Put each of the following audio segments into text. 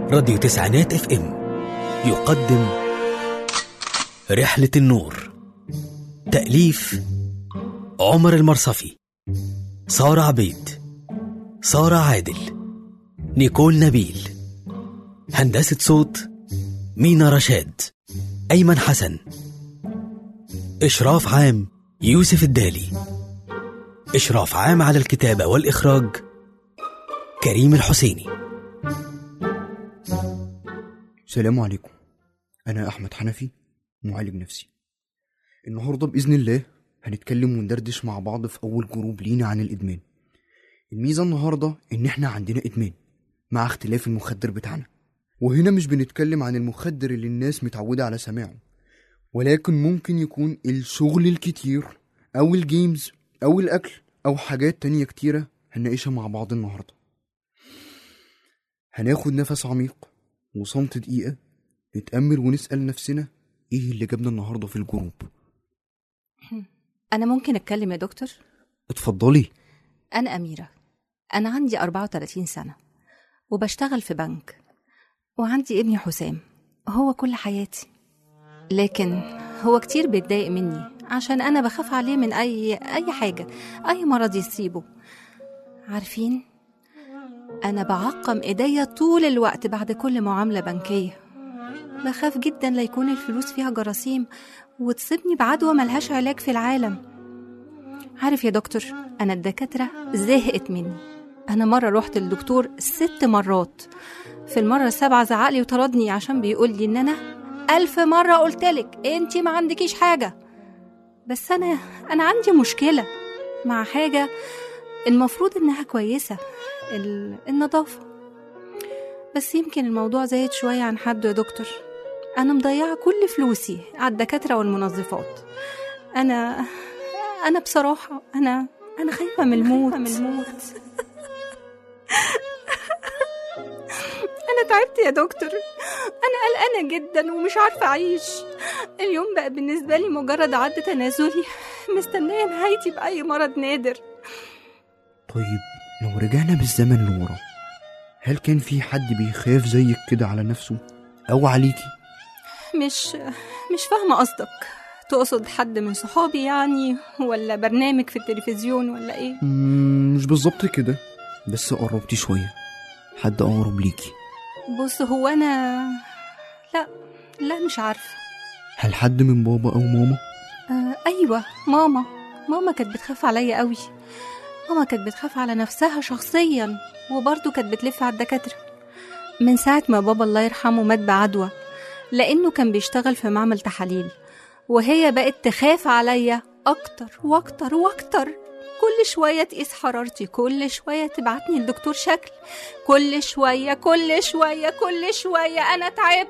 راديو تسعينات اف ام يقدم رحلة النور تأليف عمر المرصفي سارة عبيد سارة عادل نيكول نبيل هندسة صوت مينا رشاد أيمن حسن إشراف عام يوسف الدالي إشراف عام على الكتابة والإخراج كريم الحسيني السلام عليكم أنا أحمد حنفي معالج نفسي النهاردة بإذن الله هنتكلم وندردش مع بعض في أول جروب لينا عن الإدمان الميزة النهاردة إن إحنا عندنا إدمان مع اختلاف المخدر بتاعنا وهنا مش بنتكلم عن المخدر اللي الناس متعودة على سماعه ولكن ممكن يكون الشغل الكتير أو الجيمز أو الأكل أو حاجات تانية كتيرة هنناقشها مع بعض النهاردة هناخد نفس عميق وصمت دقيقة نتأمل ونسأل نفسنا إيه اللي جابنا النهاردة في الجروب أنا ممكن أتكلم يا دكتور؟ اتفضلي أنا أميرة أنا عندي 34 سنة وبشتغل في بنك وعندي ابني حسام هو كل حياتي لكن هو كتير بيتضايق مني عشان أنا بخاف عليه من أي أي حاجة أي مرض يصيبه عارفين أنا بعقم إيديا طول الوقت بعد كل معاملة بنكية بخاف جدا لا يكون الفلوس فيها جراثيم وتصيبني بعدوى ملهاش علاج في العالم عارف يا دكتور أنا الدكاترة زهقت مني أنا مرة رحت للدكتور ست مرات في المرة السابعة زعقلي وطردني عشان بيقول لي إن أنا ألف مرة قلتلك أنتي ما عندكيش حاجة بس أنا أنا عندي مشكلة مع حاجة المفروض إنها كويسة ال- النظافة بس يمكن الموضوع زايد شوية عن حده يا دكتور أنا مضيعة كل فلوسي على الدكاترة والمنظفات أنا أنا بصراحة أنا أنا خايفة من الموت من الموت أنا تعبت يا دكتور أنا قلقانة جدا ومش عارفة أعيش اليوم بقى بالنسبة لي مجرد عد تنازلي مستنية نهايتي بأي مرض نادر طيب لو رجعنا بالزمن لورا هل كان في حد بيخاف زيك كده على نفسه أو عليكي مش مش فاهمة قصدك تقصد حد من صحابي يعني ولا برنامج في التلفزيون ولا ايه مم، مش بالظبط كده بس قربتي شوية حد أقرب ليكي بص هو انا لا لا مش عارفة هل حد من بابا أو ماما آه ايوه ماما ماما كانت بتخاف عليا قوي ماما كانت بتخاف على نفسها شخصيا وبرضه كانت بتلف على الدكاترة من ساعة ما بابا الله يرحمه مات بعدوى لأنه كان بيشتغل في معمل تحاليل وهي بقت تخاف عليا أكتر وأكتر وأكتر كل شوية تقيس حرارتي كل شوية تبعتني لدكتور شكل كل شوية كل شوية كل شوية أنا تعبت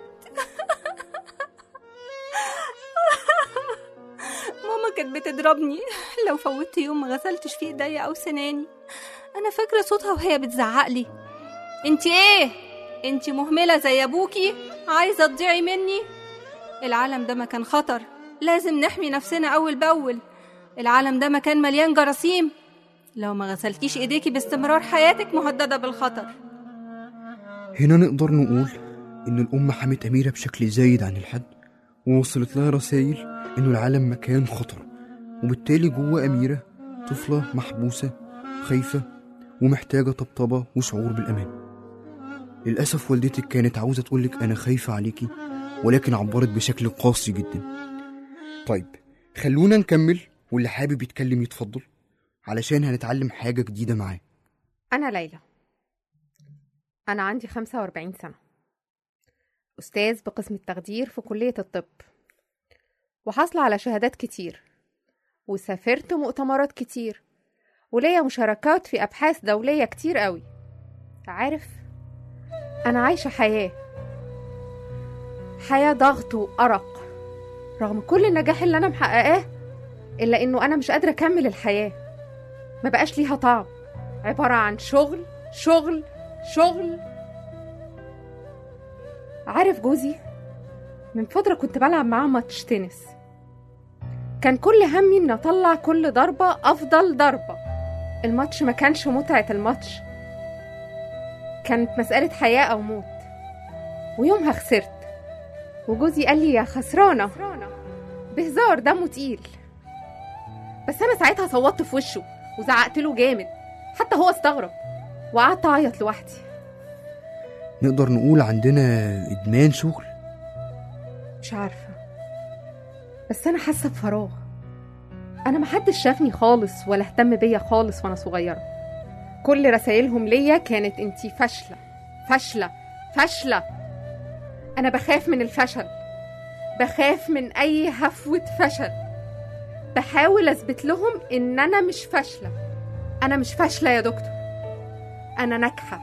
ماما كانت بتضربني لو فوتت يوم ما غسلتش فيه ايديا او سناني انا فاكره صوتها وهي بتزعق لي انت ايه انت مهمله زي ابوكي عايزه تضيعي مني العالم ده مكان خطر لازم نحمي نفسنا اول باول العالم ده مكان مليان جراثيم لو ما غسلتيش ايديكي باستمرار حياتك مهدده بالخطر هنا نقدر نقول إن الأم حمت أميرة بشكل زايد عن الحد ووصلت لها رسائل إنه العالم مكان خطر وبالتالي جوه أميرة طفلة محبوسة خايفة ومحتاجة طبطبة وشعور بالأمان للأسف والدتك كانت عاوزة تقولك أنا خايفة عليكي ولكن عبرت بشكل قاسي جدا طيب خلونا نكمل واللي حابب يتكلم يتفضل علشان هنتعلم حاجة جديدة معاه أنا ليلى أنا عندي 45 سنة أستاذ بقسم التخدير في كلية الطب وحاصلة على شهادات كتير وسافرت مؤتمرات كتير وليا مشاركات في أبحاث دولية كتير قوي عارف أنا عايشة حياة حياة ضغط وأرق رغم كل النجاح اللي أنا محققاه إلا إنه أنا مش قادرة أكمل الحياة ما بقاش ليها طعم عبارة عن شغل شغل شغل عارف جوزي من فترة كنت بلعب معاه ماتش تنس كان كل همي ان اطلع كل ضربة افضل ضربة الماتش ما كانش متعة الماتش كانت مسألة حياة او موت ويومها خسرت وجوزي قال لي يا خسرانة بهزار دمه تقيل بس أنا ساعتها صوتت في وشه وزعقت له جامد حتى هو استغرب وقعدت أعيط لوحدي نقدر نقول عندنا إدمان شغل مش عارفة بس أنا حاسة بفراغ أنا محدش شافني خالص ولا اهتم بيا خالص وأنا صغيرة كل رسايلهم ليا كانت انتي فاشلة فاشلة فاشلة أنا بخاف من الفشل بخاف من أي هفوة فشل بحاول أثبت لهم إن أنا مش فاشلة أنا مش فاشلة يا دكتور أنا ناجحة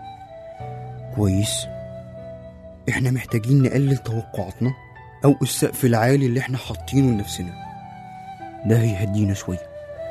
كويس احنا محتاجين نقلل توقعاتنا او السقف العالي اللي احنا حاطينه لنفسنا ده هيهدينا شوية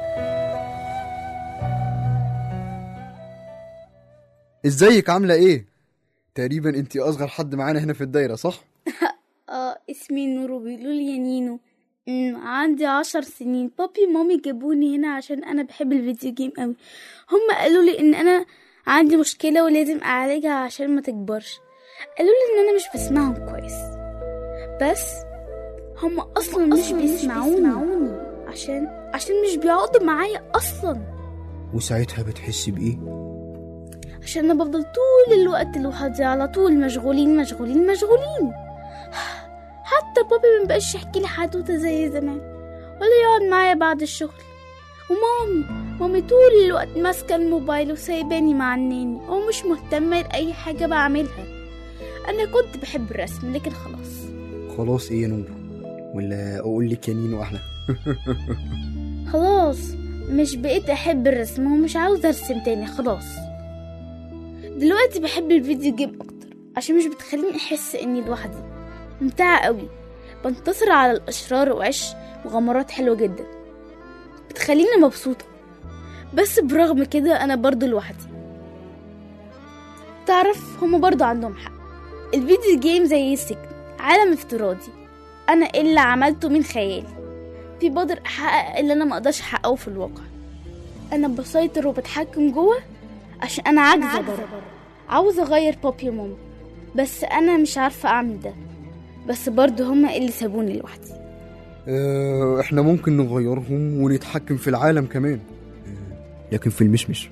ازيك عاملة ايه؟ تقريبا انتي اصغر حد معانا هنا في الدايرة صح؟ اه اسمي نور وبيقولوا لي يا نينو أمم، عندي عشر سنين بابي ومامي جابوني هنا عشان انا بحب الفيديو جيم قوي هم قالوا لي ان انا عندي مشكله ولازم اعالجها عشان ما تكبرش قالوا لي ان انا مش بسمعهم كويس بس هم اصلا مش بيسمعوني عشان عشان مش بيقعدوا معايا اصلا وساعتها بتحسي بايه؟ عشان انا بفضل طول الوقت لوحدي على طول مشغولين مشغولين مشغولين حتى بابي مبقاش يحكي لي حدوته زي زمان ولا يقعد معايا بعد الشغل ومامي مامي طول الوقت ماسكة الموبايل وسايباني مع الناني ومش مهتمة لأي حاجة بعملها أنا كنت بحب الرسم لكن خلاص خلاص ايه يا نور؟ ولا اقول لك يا نينو احلى؟ خلاص مش بقيت أحب الرسم ومش عاوزة أرسم تاني خلاص دلوقتي بحب الفيديو جيم أكتر عشان مش بتخليني أحس إني لوحدي ممتعة قوي بنتصر على الأشرار وعيش مغامرات حلوة جدا بتخليني مبسوطة بس برغم كده أنا برضو لوحدي تعرف هما برضو عندهم حق الفيديو جيم زي السجن عالم افتراضي أنا اللي عملته من خيالي في بقدر أحقق اللي أنا مقدرش أحققه في الواقع أنا بسيطر وبتحكم جوه عشان أنا عاجزة برضه عاوزة أغير بابي وماما بس أنا مش عارفة أعمل ده بس برضه هما اللي سابوني لوحدي اه احنا ممكن نغيرهم ونتحكم في العالم كمان آه، لكن في المشمش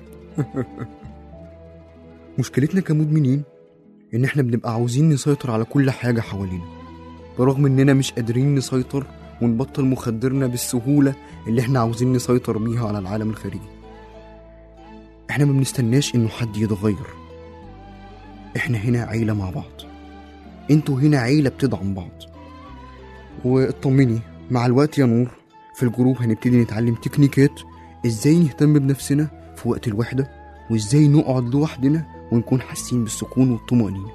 مشكلتنا كمدمنين ان احنا بنبقى عاوزين نسيطر على كل حاجة حوالينا برغم اننا مش قادرين نسيطر ونبطل مخدرنا بالسهولة اللي احنا عاوزين نسيطر بيها على العالم الخارجي احنا ما بنستناش انه حد يتغير احنا هنا عيلة مع بعض انتوا هنا عيلة بتدعم بعض واطمني مع الوقت يا نور في الجروب هنبتدي نتعلم تكنيكات ازاي نهتم بنفسنا في وقت الوحدة وازاي نقعد لوحدنا ونكون حاسين بالسكون والطمأنينة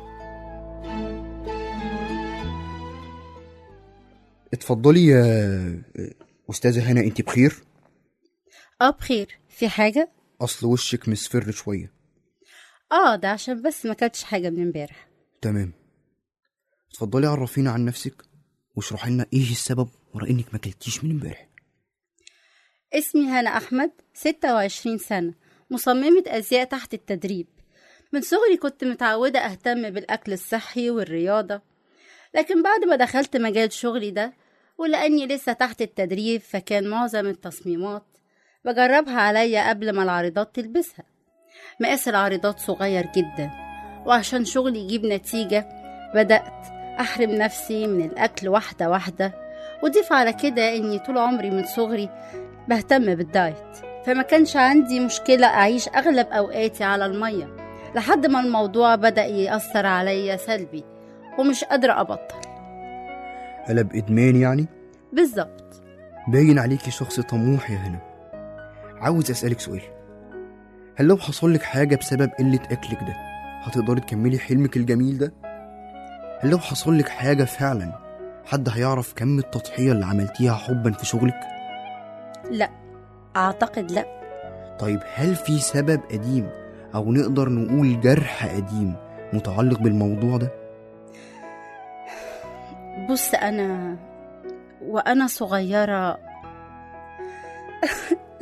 اتفضلي يا أستاذة هنا انت بخير اه بخير في حاجة؟ أصل وشك مصفر شوية اه ده عشان بس ما كلتش حاجة من امبارح تمام اتفضلي عرفينا عن نفسك واشرحي لنا ايه السبب ورا انك ما كلتيش من امبارح اسمي هنا أحمد ستة وعشرين سنة مصممة أزياء تحت التدريب من صغري كنت متعودة أهتم بالأكل الصحي والرياضة لكن بعد ما دخلت مجال شغلي ده ولأني لسه تحت التدريب فكان معظم التصميمات بجربها عليا قبل ما العارضات تلبسها مقاس العارضات صغير جدا وعشان شغلي يجيب نتيجة بدأت أحرم نفسي من الأكل واحدة واحدة وضيف على كده إني طول عمري من صغري بهتم بالدايت فما كانش عندي مشكلة أعيش أغلب أوقاتي على المية لحد ما الموضوع بدأ يأثر عليا سلبي ومش قادرة أبطل قلب إدمان يعني بالظبط باين عليكي شخص طموح يا هنا عاوز أسألك سؤال هل لو حصل لك حاجة بسبب قلة أكلك ده هتقدري تكملي حلمك الجميل ده؟ هل لو حصل لك حاجة فعلا حد هيعرف كم التضحية اللي عملتيها حبا في شغلك؟ لا أعتقد لا طيب هل في سبب قديم أو نقدر نقول جرح قديم متعلق بالموضوع ده؟ بص أنا وأنا صغيرة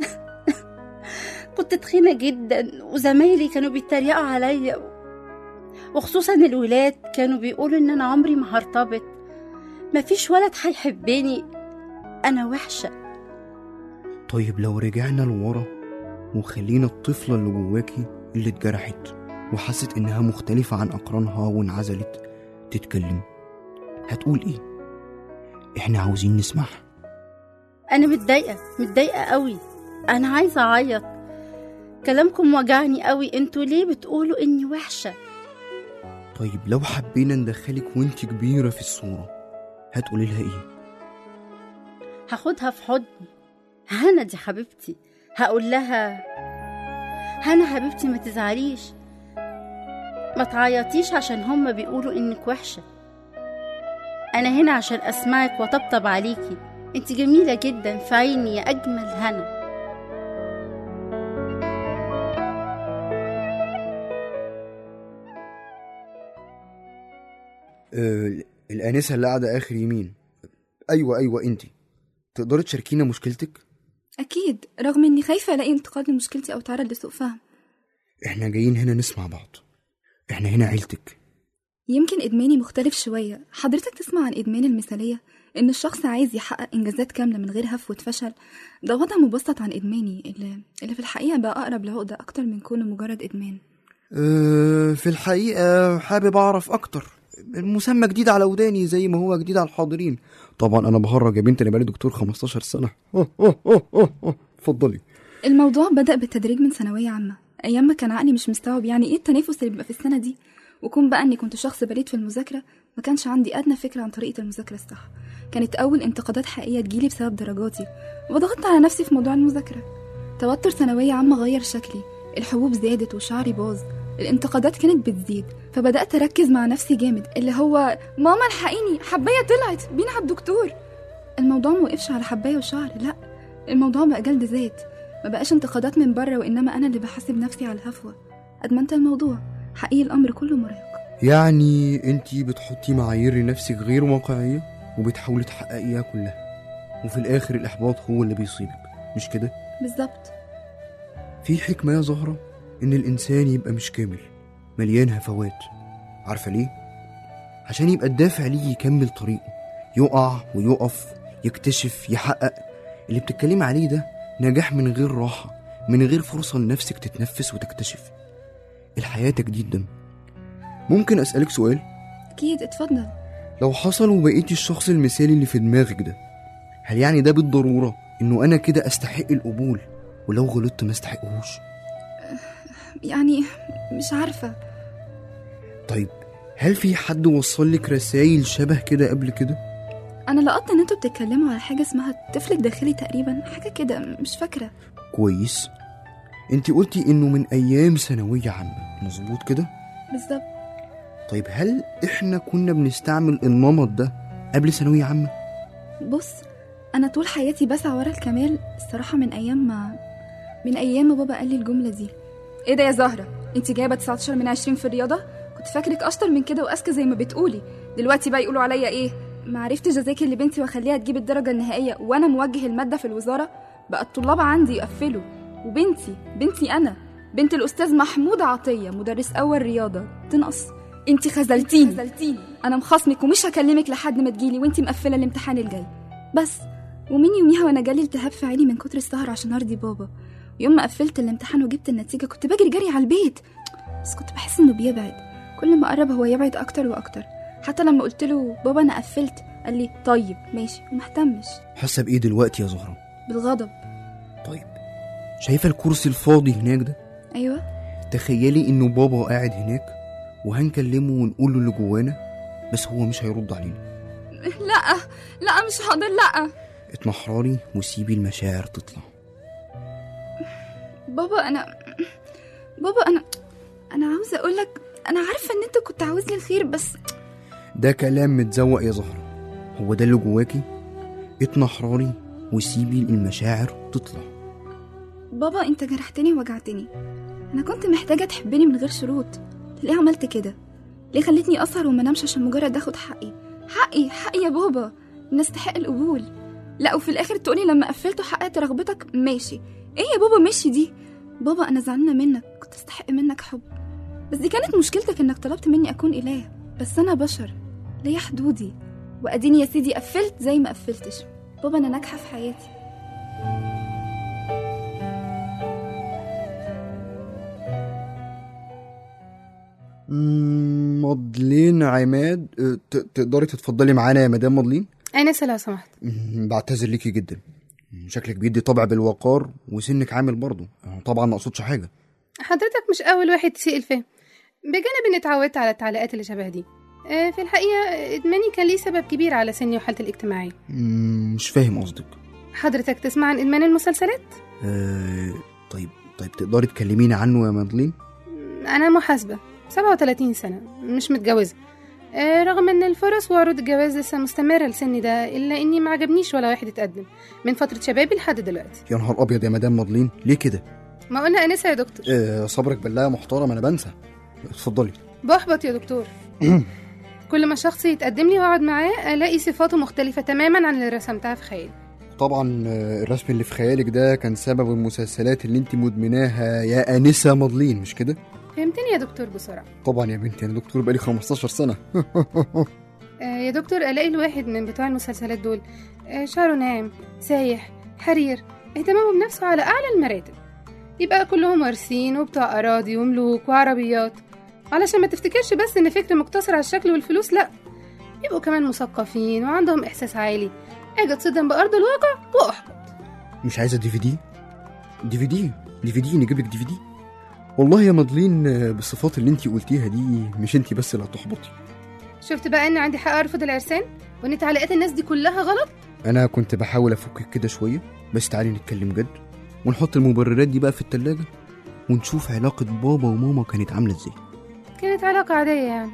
كنت تخينة جدا وزمايلي كانوا بيتريقوا عليا وخصوصا الولاد كانوا بيقولوا ان انا عمري ما هرتبط مفيش ولد هيحبني انا وحشه طيب لو رجعنا لورا وخلينا الطفلة اللي جواكي اللي اتجرحت وحست إنها مختلفة عن أقرانها وانعزلت تتكلم هتقول إيه؟ إحنا عاوزين نسمعها انا متضايقه متضايقه قوي انا عايزه اعيط كلامكم وجعني قوي انتوا ليه بتقولوا اني وحشه طيب لو حبينا ندخلك وانت كبيرة في الصورة هتقولي لها إيه؟ هاخدها في حضني هنا دي حبيبتي هقول لها هنا حبيبتي ما تزعليش ما تعيطيش عشان هما بيقولوا انك وحشة انا هنا عشان اسمعك وطبطب عليكي انت جميلة جدا في عيني يا اجمل هنا آه الآنسة اللي قاعدة آخر يمين أيوة أيوة أنت تقدري تشاركينا مشكلتك؟ أكيد رغم إني خايفة ألاقي انتقاد لمشكلتي أو تعرض لسوء فهم إحنا جايين هنا نسمع بعض إحنا هنا عيلتك يمكن إدماني مختلف شوية حضرتك تسمع عن إدمان المثالية إن الشخص عايز يحقق إنجازات كاملة من غير هفوة فشل ده وضع مبسط عن إدماني اللي, اللي في الحقيقة بقى أقرب لعقدة أكتر من كونه مجرد إدمان أه في الحقيقة حابب أعرف أكتر المسمى جديد على وداني زي ما هو جديد على الحاضرين طبعا أنا بهرج يا بنت أنا بقالي دكتور 15 سنة أوه أوه أوه أوه أوه. اتفضلي الموضوع بدأ بالتدريج من ثانوية عامة أيام ما كان عقلي مش مستوعب يعني إيه التنافس اللي بيبقى في السنة دي وكون بقى إني كنت شخص بليد في المذاكرة ما كانش عندي أدنى فكرة عن طريقة المذاكرة الصح كانت أول انتقادات حقيقية تجيلي بسبب درجاتي وضغطت على نفسي في موضوع المذاكرة توتر ثانوية عامة غير شكلي الحبوب زادت وشعري باظ الانتقادات كانت بتزيد فبدأت أركز مع نفسي جامد اللي هو ماما الحقيني حباية طلعت بينا على الدكتور الموضوع موقفش على حباية وشعر لا الموضوع بقى جلد ذات ما بقاش انتقادات من بره وإنما أنا اللي بحاسب نفسي على الهفوة أدمنت الموضوع حقيقي الأمر كله مرهق يعني انتي بتحطي معايير لنفسك غير واقعية وبتحاولي تحققيها كلها وفي الآخر الإحباط هو اللي بيصيبك مش كده؟ بالظبط في حكمة يا زهرة إن الإنسان يبقى مش كامل مليان هفوات عارفة ليه؟ عشان يبقى الدافع ليه يكمل طريقه يقع ويقف يكتشف يحقق اللي بتتكلمي عليه ده نجاح من غير راحة من غير فرصة لنفسك تتنفس وتكتشف الحياة تجديد دم ممكن أسألك سؤال؟ أكيد اتفضل لو حصل وبقيتي الشخص المثالي اللي في دماغك ده هل يعني ده بالضرورة إنه أنا كده أستحق القبول ولو غلطت ما استحقهوش يعني مش عارفة طيب هل في حد وصل لك رسايل شبه كده قبل كده؟ أنا لقطت إن انتوا بتتكلموا على حاجة اسمها الطفل الداخلي تقريبا حاجة كده مش فاكرة كويس انت قلتي انه من ايام ثانوية عامة مظبوط كده؟ بالظبط طيب هل احنا كنا بنستعمل النمط ده قبل ثانوية عامة؟ بص أنا طول حياتي بسعى ورا الكمال الصراحة من أيام ما من أيام ما بابا قال لي الجملة دي إيه ده يا زهرة أنت جايبة 19 من 20 في الرياضة كنت فاكرك أشطر من كده وأذكى زي ما بتقولي دلوقتي بقى يقولوا عليا إيه ما عرفتش أذاكر لبنتي وأخليها تجيب الدرجة النهائية وأنا موجه المادة في الوزارة بقى الطلاب عندي يقفلوا وبنتي بنتي أنا بنت الأستاذ محمود عطية مدرس أول رياضة تنقص انت خذلتيني انا مخاصمك ومش هكلمك لحد ما تجيلي وانت مقفله الامتحان الجاي بس ومن يوميها وانا جالي التهاب في عيني من كتر السهر عشان ارضي بابا يوم ما قفلت الامتحان وجبت النتيجه كنت بجري جري على البيت بس كنت بحس انه بيبعد كل ما قرب هو يبعد اكتر واكتر حتى لما قلت له بابا انا قفلت قال لي طيب ماشي ومهتمش حاسة بإيه دلوقتي يا زهرة؟ بالغضب طيب شايفة الكرسي الفاضي هناك ده؟ ايوه تخيلي انه بابا قاعد هناك وهنكلمه ونقول له اللي جوانا بس هو مش هيرد علينا لا لا مش هقدر لا اتنحرري وسيبي المشاعر تطلع بابا انا بابا انا انا عاوزه اقول لك انا عارفه ان انت كنت عاوز لي الخير بس ده كلام متزوق يا زهرة هو ده اللي جواكي اتنحرري وسيبي المشاعر تطلع بابا انت جرحتني ووجعتني انا كنت محتاجه تحبني من غير شروط ليه عملت كده ليه خلتني اسهر وما انامش عشان مجرد اخد حقي حقي حقي يا بابا إن استحق القبول لا وفي الاخر تقولي لما قفلت وحققت رغبتك ماشي ايه يا بابا ماشي دي بابا انا زعلانه منك كنت استحق منك حب بس دي كانت مشكلتك انك طلبت مني اكون اله بس انا بشر ليا حدودي واديني يا سيدي قفلت زي ما قفلتش بابا انا ناجحه في حياتي مم، مضلين عماد أه، ت- تقدري تتفضلي معانا يا مدام مضلين انسه لو سمحت مم، بعتذر ليكي جدا مم، شكلك بيدي طبع بالوقار وسنك عامل برضه أه، طبعا ما اقصدش حاجه حضرتك مش اول واحد تسيء الفهم بجانب اني اتعودت على التعليقات اللي شبه دي آه، في الحقيقه ادماني كان ليه سبب كبير على سني وحالتي الاجتماعيه مم، مش فاهم قصدك حضرتك تسمع عن ادمان المسلسلات أه طيب طيب تقدري تكلميني عنه يا مضلين انا محاسبه 37 سنه مش متجوزه آه، رغم ان الفرص وعروض الجواز لسه مستمره لسني ده الا اني ما عجبنيش ولا واحد اتقدم من فتره شبابي لحد دلوقتي يا نهار ابيض يا مدام مضلين ليه كده ما قلنا انسه يا دكتور أه صبرك بالله يا محترم انا بنسى اتفضلي بحبط يا دكتور كل ما شخص يتقدم لي واقعد معاه الاقي صفاته مختلفه تماما عن اللي رسمتها في خيالي طبعا آه، الرسم اللي في خيالك ده كان سبب المسلسلات اللي انت مدمناها يا انسه مضلين مش كده فهمتني يا دكتور بسرعه طبعا يا بنتي انا دكتور بقالي 15 سنه آه، يا دكتور الاقي الواحد من بتوع المسلسلات دول آه، شعره ناعم سايح حرير اهتمامه بنفسه على اعلى المراتب يبقى كلهم وارثين وبتوع اراضي وملوك وعربيات علشان ما تفتكرش بس ان فكر مقتصر على الشكل والفلوس لا يبقوا كمان مثقفين وعندهم احساس عالي اجي اتصدم بارض الواقع واحبط مش عايزه دي في دي دي في دي دي في دي نجيب لك دي في دي والله يا مضلين آه، بالصفات اللي انت قلتيها دي مش انت بس اللي هتحبطي شفت بقى ان عندي حق ارفض العرسان وان تعليقات الناس دي كلها غلط انا كنت بحاول افكك كده شويه بس تعالي نتكلم جد ونحط المبررات دي بقى في التلاجة ونشوف علاقة بابا وماما كانت عاملة ازاي كانت علاقة عادية يعني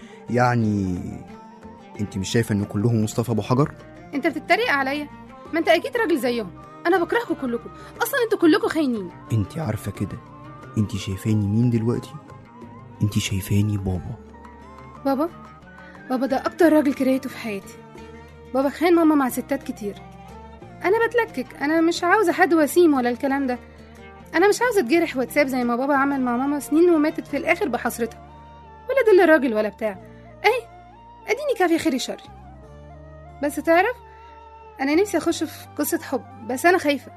يعني انت مش شايفة ان كلهم مصطفى ابو حجر انت بتتريق عليا ما انت اكيد راجل زيهم انا بكرهكم كلكم اصلا انتوا كلكم خاينين انت عارفة كده انت شايفاني مين دلوقتي انت شايفاني بابا بابا بابا ده اكتر راجل كرهته في حياتي بابا خان ماما مع ستات كتير انا بتلكك انا مش عاوزه حد وسيم ولا الكلام ده انا مش عاوزه اتجرح واتساب زي ما بابا عمل مع ماما سنين وماتت في الاخر بحسرتها ولا دل راجل ولا بتاع اهي اديني كافيه خيري شر بس تعرف انا نفسي اخش في قصه حب بس انا خايفه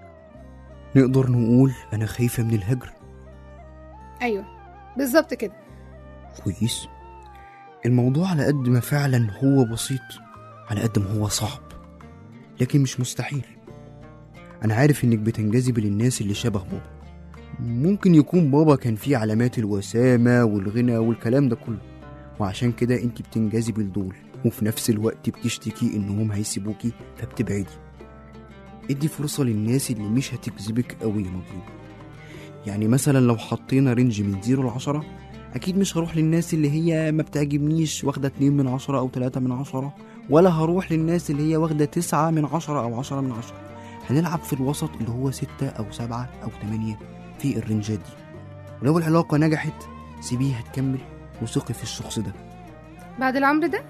نقدر نقول انا خايفة من الهجر ايوه بالظبط كده كويس الموضوع على قد ما فعلا هو بسيط على قد ما هو صعب لكن مش مستحيل انا عارف انك بتنجذب للناس اللي شبه بابا ممكن يكون بابا كان فيه علامات الوسامة والغنى والكلام ده كله وعشان كده انت بتنجذبي لدول وفي نفس الوقت بتشتكي انهم هيسيبوكي فبتبعدي ادي فرصة للناس اللي مش هتجذبك قوي يا مطلوب يعني مثلا لو حطينا رينج من زيرو لعشرة أكيد مش هروح للناس اللي هي ما بتعجبنيش واخدة اتنين من عشرة أو تلاتة من عشرة ولا هروح للناس اللي هي واخدة تسعة من عشرة أو عشرة من عشرة هنلعب في الوسط اللي هو ستة أو سبعة أو تمانية في الرنجات دي ولو العلاقة نجحت سيبيها تكمل وثقي في الشخص ده بعد العمر ده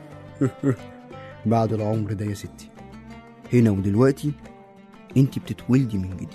بعد العمر ده يا ستي هنا ودلوقتي انت بتتولدي من جديد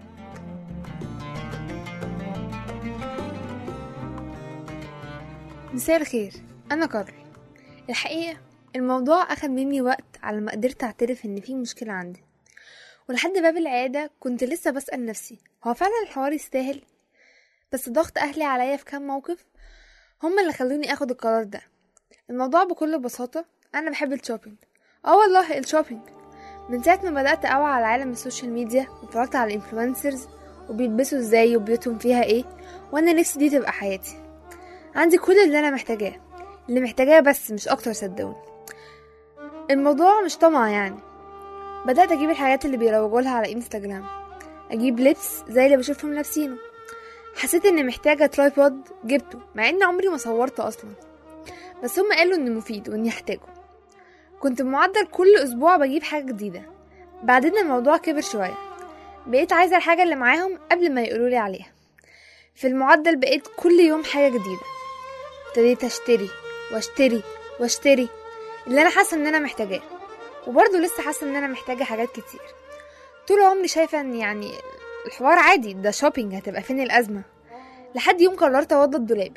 مساء الخير أنا كارل الحقيقة الموضوع أخد مني وقت على ما قدرت أعترف إن في مشكلة عندي ولحد باب العيادة كنت لسه بسأل نفسي هو فعلا الحوار يستاهل بس ضغط أهلي عليا في كام موقف هما اللي خلوني أخد القرار ده الموضوع بكل بساطة أنا بحب الشوبينج اه والله الشوبينج من ساعة ما بدأت أوعى على عالم السوشيال ميديا واتفرجت على الانفلونسرز وبيلبسوا ازاي وبيوتهم فيها ايه وانا نفسي دي تبقى حياتي عندي كل اللي انا محتاجاه اللي محتاجاه بس مش اكتر صدقوني الموضوع مش طمع يعني بدأت اجيب الحاجات اللي بيروجوا لها على انستجرام اجيب لبس زي اللي بشوفهم لابسينه حسيت اني محتاجة ترايبود جبته مع ان عمري ما صورته اصلا بس هم قالوا انه مفيد واني احتاجه كنت بمعدل كل اسبوع بجيب حاجة جديدة بعدين الموضوع كبر شوية بقيت عايزة الحاجة اللي معاهم قبل ما يقولولي عليها في المعدل بقيت كل يوم حاجة جديدة ابتديت اشتري واشتري واشتري اللي انا حاسة ان انا محتاجاه وبرضه لسه حاسة ان انا محتاجة حاجات كتير طول عمري شايفة ان يعني الحوار عادي ده شوبينج هتبقى فين الأزمة لحد يوم قررت اوضب دولابي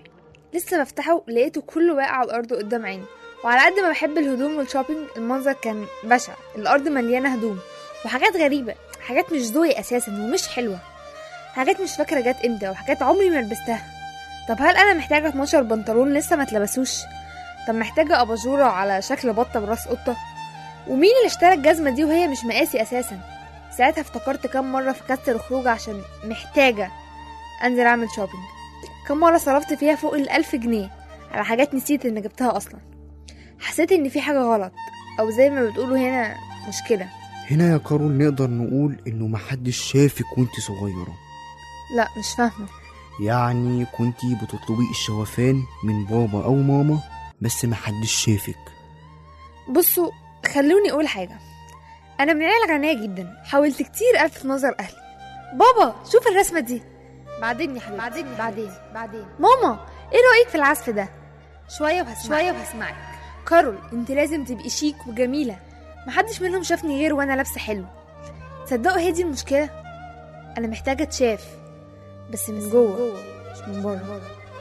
لسه بفتحه لقيته كله واقع على الارض قدام عيني وعلى قد ما بحب الهدوم والشوبينج المنظر كان بشع الارض مليانه هدوم وحاجات غريبه حاجات مش ذوقي اساسا ومش حلوه حاجات مش فاكره جت امتى وحاجات عمري ما لبستها طب هل انا محتاجه 12 بنطلون لسه ما اتلبسوش طب محتاجه اباجوره على شكل بطه براس قطه ومين اللي اشترى الجزمه دي وهي مش مقاسي اساسا ساعتها افتكرت كام مره في كاست الخروج عشان محتاجه انزل اعمل شوبينج كم مره صرفت فيها فوق الألف جنيه على حاجات نسيت ان جبتها اصلا حسيت ان في حاجه غلط او زي ما بتقولوا هنا مشكله هنا يا كارول نقدر نقول انه محدش شافك وانت صغيرة لا مش فاهمه يعني كنتي بتطلبي الشوفان من بابا او ماما بس محدش شافك بصوا خلوني اقول حاجه انا من عيله غنيه جدا حاولت كتير الفت نظر اهلي بابا شوف الرسمه دي بعدين يا حبيبي بعدين بعدين بعدين ماما ايه رايك في العزف ده شويه وهسمعك شويه وهسمعك كارول انت لازم تبقي شيك وجميله محدش منهم شافني غير وانا لابسه حلو تصدقوا هي دي المشكله انا محتاجه اتشاف بس من جوه مش من بره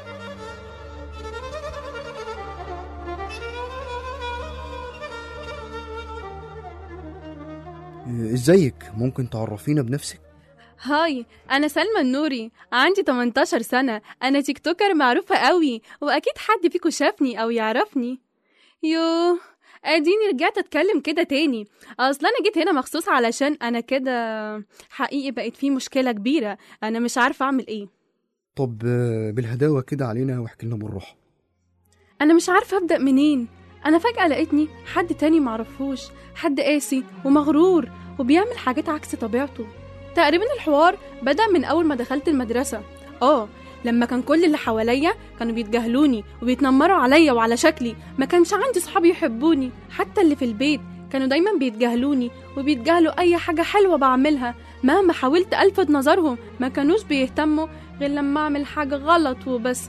آه، ازيك ممكن تعرفينا بنفسك هاي أنا سلمى النوري عندي 18 سنة أنا تيك توكر معروفة قوي وأكيد حد فيكم شافني أو يعرفني يوه اديني رجعت اتكلم كده تاني اصل انا جيت هنا مخصوص علشان انا كده حقيقي بقت في مشكله كبيره انا مش عارفه اعمل ايه طب آه، بالهداوة كده علينا واحكي لنا بالراحة انا مش عارفه ابدا منين انا فجاه لقيتني حد تاني معرفوش حد قاسي ومغرور وبيعمل حاجات عكس طبيعته تقريبا الحوار بدا من اول ما دخلت المدرسه اه لما كان كل اللي حواليا كانوا بيتجاهلوني وبيتنمروا عليا وعلى شكلي ما كانش عندي صحاب يحبوني حتى اللي في البيت كانوا دايما بيتجاهلوني وبيتجاهلوا اي حاجه حلوه بعملها مهما حاولت الفت نظرهم ما كانوش بيهتموا غير لما اعمل حاجه غلط وبس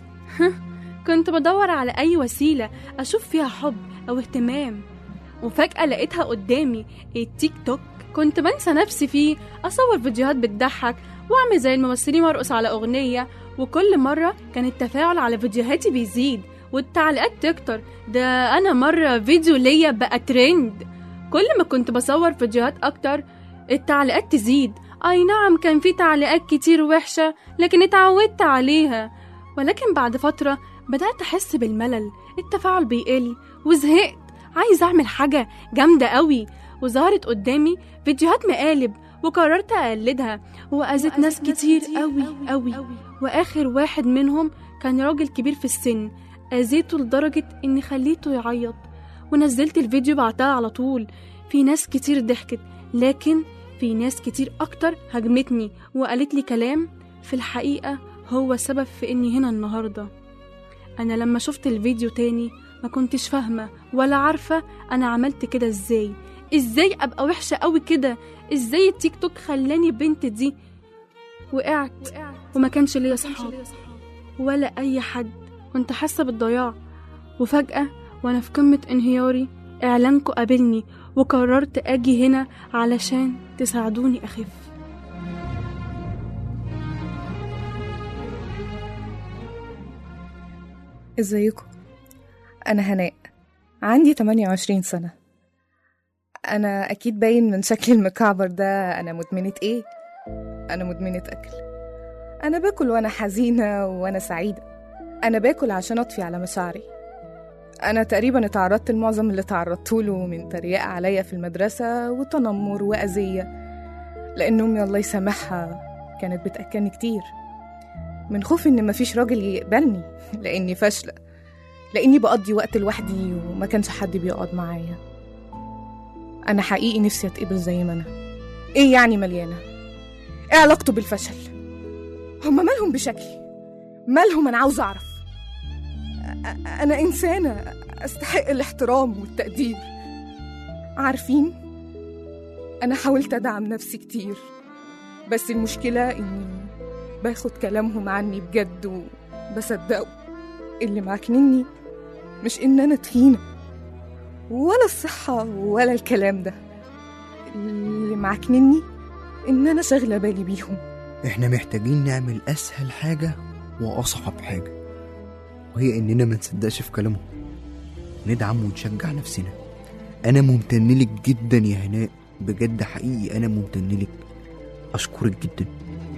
كنت بدور على أي وسيلة أشوف فيها حب أو اهتمام وفجأة لقيتها قدامي التيك توك كنت بنسى نفسي فيه أصور فيديوهات بتضحك وأعمل زي الممثلين وأرقص على أغنية وكل مرة كان التفاعل على فيديوهاتي بيزيد والتعليقات تكتر ده أنا مرة فيديو ليا بقى ترند كل ما كنت بصور فيديوهات أكتر التعليقات تزيد أي نعم كان في تعليقات كتير وحشة لكن اتعودت عليها ولكن بعد فترة بدأت أحس بالملل التفاعل بيقل وزهقت عايز أعمل حاجة جامدة قوي وظهرت قدامي فيديوهات مقالب وقررت أقلدها وأذت ناس كتير قوي قوي وآخر واحد منهم كان راجل كبير في السن أذيته لدرجة إني خليته يعيط ونزلت الفيديو بعدها على طول في ناس كتير ضحكت لكن في ناس كتير أكتر هجمتني وقالت لي كلام في الحقيقة هو سبب في إني هنا النهارده أنا لما شفت الفيديو تاني ما كنتش فاهمة ولا عارفة أنا عملت كده إزاي إزاي أبقى وحشة قوي كده إزاي التيك توك خلاني بنت دي وقعت وما كانش ليا صحاب ولا أي حد كنت حاسة بالضياع وفجأة وأنا في قمة انهياري إعلانكوا قابلني وقررت أجي هنا علشان تساعدوني أخف ازيكم انا هناء عندي 28 سنة انا اكيد باين من شكلي المكعبر ده انا مدمنة ايه انا مدمنة اكل انا باكل وانا حزينة وانا سعيدة انا باكل عشان اطفي على مشاعري انا تقريبا اتعرضت لمعظم اللي تعرضت له من تريقة عليا في المدرسة وتنمر واذية لان امي الله يسامحها كانت بتاكلني كتير من خوف ان مفيش راجل يقبلني لاني فاشله لاني بقضي وقت لوحدي وما كانش حد بيقعد معايا انا حقيقي نفسي اتقبل زي ما انا ايه يعني مليانه ايه علاقته بالفشل هما مالهم بشكلي مالهم انا عاوز اعرف أ- انا انسانه استحق الاحترام والتقدير عارفين انا حاولت ادعم نفسي كتير بس المشكله اني باخد كلامهم عني بجد وبصدقه اللي معكنني مش ان انا تخينه ولا الصحه ولا الكلام ده اللي معكنني ان انا شاغله بالي بيهم احنا محتاجين نعمل اسهل حاجة واصعب حاجة وهي إننا ما نصدقش في كلامهم ندعم ونشجع نفسنا أنا ممتن لك جدا يا هناء بجد حقيقي أنا ممتن لك أشكرك جدا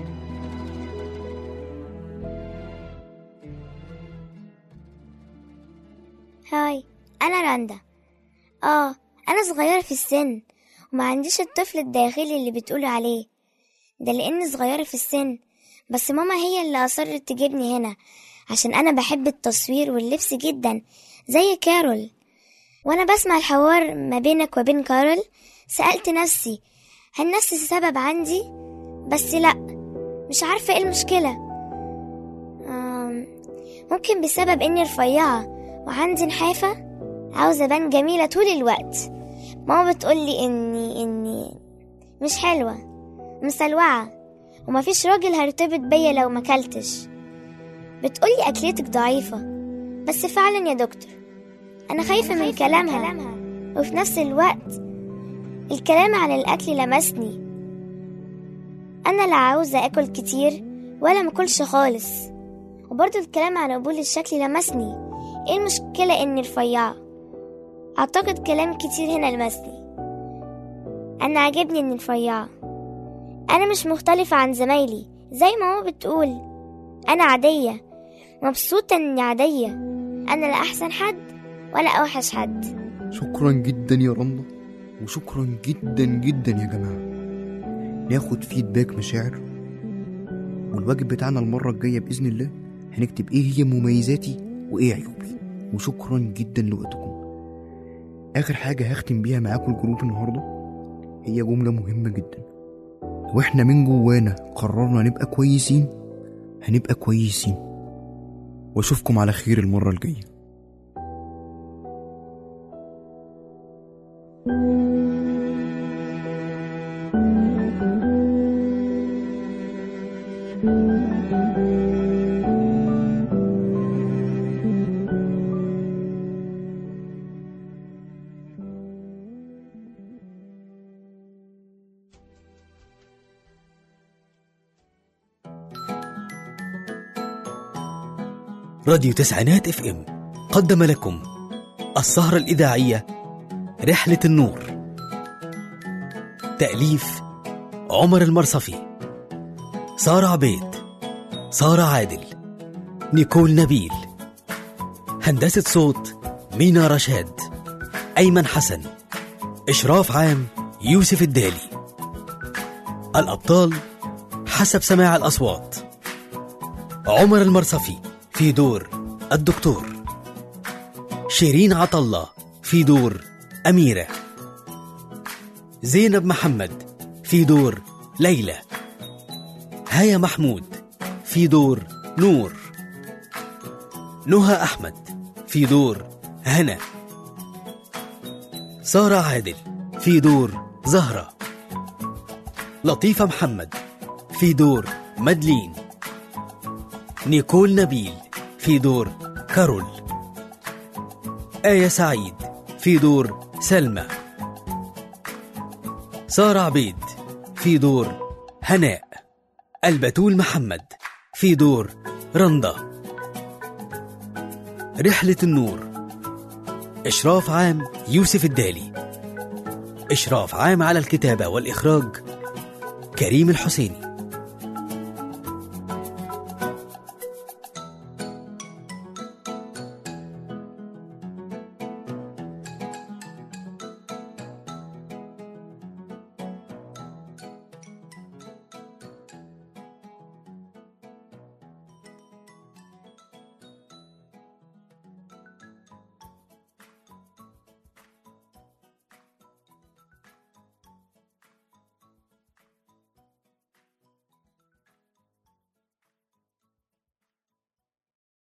هاي أنا رندا آه أنا صغيرة في السن وما عنديش الطفل الداخلي اللي بتقولوا عليه ده لأني صغيرة في السن بس ماما هي اللي أصرت تجيبني هنا عشان أنا بحب التصوير واللبس جدا زي كارول وأنا بسمع الحوار ما بينك وبين كارول سألت نفسي هل نفس السبب عندي؟ بس لأ مش عارفة ايه المشكلة آم، ممكن بسبب إني رفيعة وعندي نحافة عاوزة أبان جميلة طول الوقت ماما بتقولي إني إني مش حلوة مسلوعة ومفيش راجل هيرتبط بيا لو مكلتش بتقولي أكلتك ضعيفة بس فعلا يا دكتور أنا خايفة من كلامها وفي نفس الوقت الكلام عن الأكل لمسني أنا لا عاوزة أكل كتير ولا ماكلش خالص وبرضه الكلام عن قبول الشكل لمسني ايه المشكلة اني رفيعة اعتقد كلام كتير هنا لمسني انا عاجبني اني رفيعة انا مش مختلفة عن زمايلي زي ما ماما بتقول انا عادية مبسوطة اني عادية انا لا احسن حد ولا اوحش حد شكرا جدا يا رندا وشكرا جدا جدا يا جماعة ناخد فيدباك مشاعر والواجب بتاعنا المرة الجاية بإذن الله هنكتب إيه هي مميزاتي وإيه عيوبي وشكرا جدا لوقتكم آخر حاجة هختم بيها معاكم الجروب النهاردة هي جملة مهمة جدا واحنا من جوانا قررنا نبقى كويسين هنبقى كويسين واشوفكم على خير المرة الجاية راديو تسعينات اف ام قدم لكم السهرة الإذاعية رحلة النور تأليف عمر المرصفي سارة عبيد سارة عادل نيكول نبيل هندسة صوت مينا رشاد أيمن حسن إشراف عام يوسف الدالي الأبطال حسب سماع الأصوات عمر المرصفي في دور الدكتور شيرين عطلة في دور أميرة زينب محمد في دور ليلى هيا محمود في دور نور نهى أحمد في دور هنا سارة عادل في دور زهرة لطيفة محمد في دور مدلين نيكول نبيل في دور كارول آية سعيد في دور سلمى سارة عبيد في دور هناء البتول محمد في دور رندا رحلة النور إشراف عام يوسف الدالي إشراف عام على الكتابة والإخراج كريم الحسيني